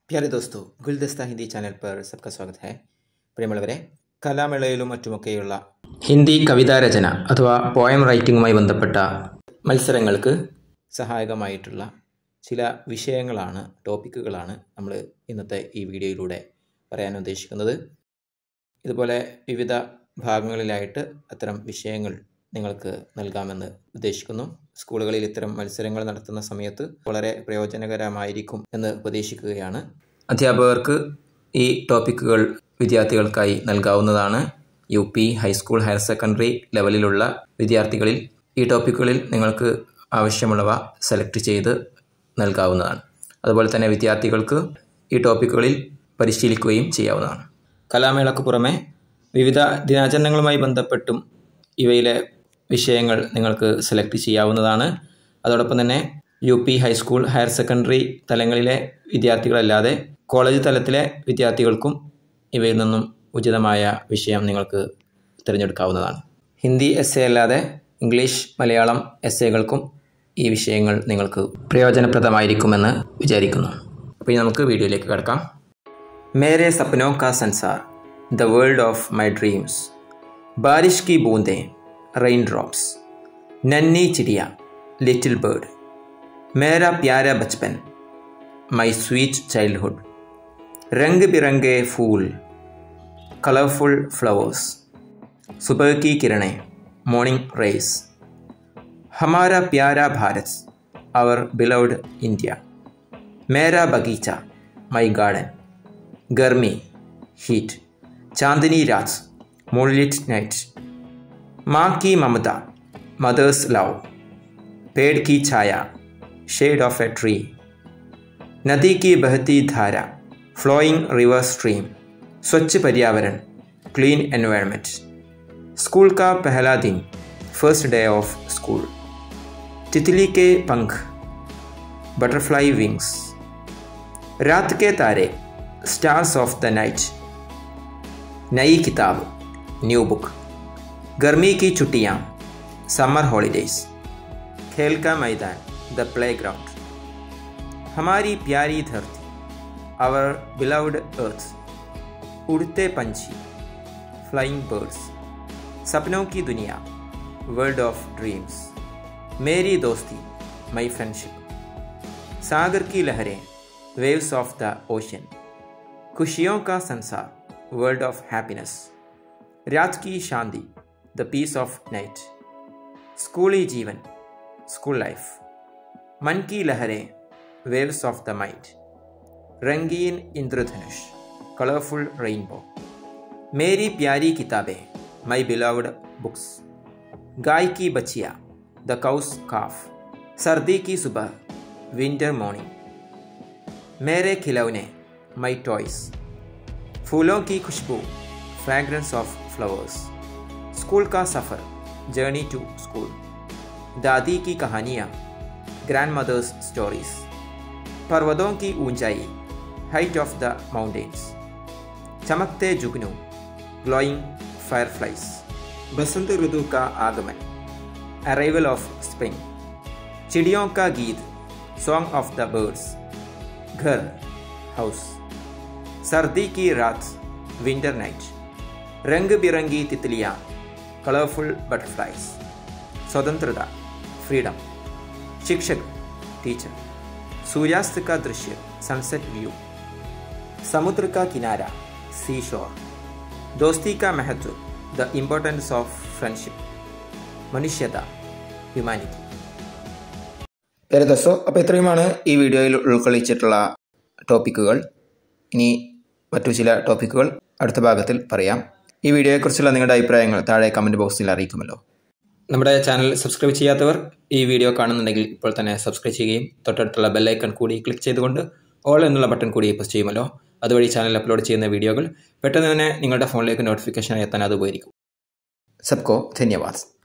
പ്യാരെ ദോസ്തോ ഗുൽദസ്ത Hindi channel पर सबका स्वागत है പ്രിയമുള്ളവരെ കലാമേളയിലും മറ്റുമൊക്കെയുള്ള ഹിന്ദി കവിതാരചന അഥവാ പോയം റൈറ്റിംഗുമായി ബന്ധപ്പെട്ട മത്സരങ്ങൾക്ക് സഹായകമായിട്ടുള്ള ചില വിഷയങ്ങളാണ് ടോപ്പിക്കുകളാണ് നമ്മൾ ഇന്നത്തെ ഈ വീഡിയോയിലൂടെ പറയാൻ ഉദ്ദേശിക്കുന്നത് ഇതുപോലെ വിവിധ ഭാഗങ്ങളിലായിട്ട് അത്തരം വിഷയങ്ങൾ നിങ്ങൾക്ക് നൽകാമെന്ന് ഉദ്ദേശിക്കുന്നു സ്കൂളുകളിൽ ഇത്തരം മത്സരങ്ങൾ നടത്തുന്ന സമയത്ത് വളരെ പ്രയോജനകരമായിരിക്കും എന്ന് പ്രതീക്ഷിക്കുകയാണ് അധ്യാപകർക്ക് ഈ ടോപ്പിക്കുകൾ വിദ്യാർത്ഥികൾക്കായി നൽകാവുന്നതാണ് U P high school higher secondary ലെവലിലുള്ള വിദ്യാർത്ഥികളിൽ ഈ ടോപ്പിക്കുകളിൽ നിങ്ങൾക്ക് ആവശ്യമുള്ളവ സെലക്ട് ചെയ്ത് നൽകാവുന്നതാണ് അതുപോലെ തന്നെ വിദ്യാർത്ഥികൾക്ക് ഈ ടോപ്പിക്കുകളിൽ പരിശീലിക്കുകയും ചെയ്യാവുന്നതാണ് കലാമേളക്ക് പുറമെ വിവിധ ദിനാചരണങ്ങളുമായി ബന്ധപ്പെട്ടും ഇവയിലെ വിഷയങ്ങൾ നിങ്ങൾക്ക് സെലക്ട് ചെയ്യാവുന്നതാണ് അതോടൊപ്പം തന്നെ U P high school higher secondary തലങ്ങളിലെ വിദ്യാർത്ഥികളല്ലാതെ കോളേജ് തലത്തിലെ വിദ്യാർത്ഥികൾക്കും ഇവയിൽ നിന്നും ഉചിതമായ വിഷയം നിങ്ങൾക്ക് തിരഞ്ഞെടുക്കാവുന്നതാണ് ഹിന്ദി എസ് എ അല്ലാതെ ഇംഗ്ലീഷ് മലയാളം എസ് എകൾക്കും ഈ വിഷയങ്ങൾ നിങ്ങൾക്ക് പ്രയോജനപ്രദമായിരിക്കുമെന്ന് വിചാരിക്കുന്നു അപ്പോൾ ഇനി നമുക്ക് വീഡിയോയിലേക്ക് കിടക്കാം मेरे सपनों का संसार the world of my dreams बारिश की बूंदें रेन ड्रॉप्स नन्ही चिड़िया लिटिल बर्ड मेरा प्यारा बचपन माई स्वीट चाइल्डहुड रंग बिरंगे फूल कलरफुल फ्लावर्स सुबह की किरणें मॉर्निंग रेस हमारा प्यारा भारत आवर बिलव्ड इंडिया मेरा बगीचा माई गार्डन गर्मी हीट चांदनी रात मूनलिट नाइट माँ की ममता मदर्स लव पेड़ की छाया शेड ऑफ ए ट्री नदी की बहती धारा फ्लोइंग रिवर स्ट्रीम स्वच्छ पर्यावरण क्लीन एनवायरनमेंट स्कूल का पहला दिन फर्स्ट डे ऑफ स्कूल तितली के पंख बटरफ्लाई विंग्स रात के तारे स्टार्स ऑफ द नाइट नई किताब न्यू बुक गर्मी की छुट्टियाँ समर हॉलीडेज खेल का मैदान द प्ले ग्राउंड हमारी प्यारी धरती आवर बिलव्ड अर्थ उड़ते पंछी फ्लाइंग बर्ड्स सपनों की दुनिया वर्ल्ड ऑफ ड्रीम्स मेरी दोस्ती मई फ्रेंडशिप सागर की लहरें वेव्स ऑफ द ओशन खुशियों का संसार वर्ल्ड ऑफ हैप्पीनेस रात की शांति द पीस ऑफ नाइट स्कूली जीवन स्कूल लाइफ मन की लहरें वेव्स ऑफ द माइंड रंगीन इंद्रधनुष कलरफुल रेनबो मेरी प्यारी किताबें माई बिलव्ड बुक्स गाय की बचिया द काउस काफ सर्दी की सुबह विंटर मॉर्निंग मेरे खिलौने माई टॉयस फूलों की खुशबू फ्रैग्रेंस ऑफ फ्लावर्स स्कूल का सफ़र जर्नी टू स्कूल दादी की कहानियाँ ग्रैंड मदर्स स्टोरीज पर्वतों की ऊंचाई हाइट ऑफ द माउंटेन्स चमकते जुगनू ग्लोइंग फायरफ्लाइज बसंत ऋतु का आगमन अराइवल ऑफ स्प्रिंग चिड़ियों का गीत सॉन्ग ऑफ द बर्ड्स घर हाउस सर्दी की रात विंटर नाइट रंग बिरंगी तितलियाँ कलरफुल बटरफ्लाइज स्वतंत्रता फ्रीडम शिक्षक टीचर सूर्यास्त का दृश्य सनसेट व्यू समुद्र का किनारा सी शोर दोस्ती का महत्व द इम्पोर्टेंस ऑफ फ्रेंडशिप മനുഷ്യത ഹ്യൂമാനിറ്റി പേര് ദസോ അപ്പോൾ ഇത്രയുമാണ് ഈ വീഡിയോയിൽ ഉൾക്കൊള്ളിച്ചിട്ടുള്ള ടോപ്പിക്കുകൾ ഇനി മറ്റു ചില ടോപ്പിക്കുകൾ അടുത്ത ഭാഗത്തിൽ പറയാം ഈ വീഡിയോയെക്കുറിച്ചുള്ള നിങ്ങളുടെ അഭിപ്രായങ്ങൾ താഴെ കമൻറ്റ് ബോക്സിൽ അറിയിക്കുമല്ലോ നമ്മുടെ ചാനൽ സബ്സ്ക്രൈബ് ചെയ്യാത്തവർ ഈ വീഡിയോ കാണുന്നുണ്ടെങ്കിൽ ഇപ്പോൾ തന്നെ സബ്സ്ക്രൈബ് ചെയ്യുകയും തൊട്ടടുത്തുള്ള ബെല്ലൈക്കൺ കൂടി ക്ലിക്ക് ചെയ്തുകൊണ്ട് ഓൾ എന്നുള്ള ബട്ടൺ കൂടി പ്രസ് ചെയ്യുമല്ലോ അതുവഴി ചാനൽ അപ്ലോഡ് ചെയ്യുന്ന വീഡിയോകൾ പെട്ടെന്ന് തന്നെ നിങ്ങളുടെ ഫോണിലേക്ക് നോട്ടിഫിക്കേഷൻ എത്താൻ അത് ഉപകരിക്കും സബ്കോ ധന്യവാദ്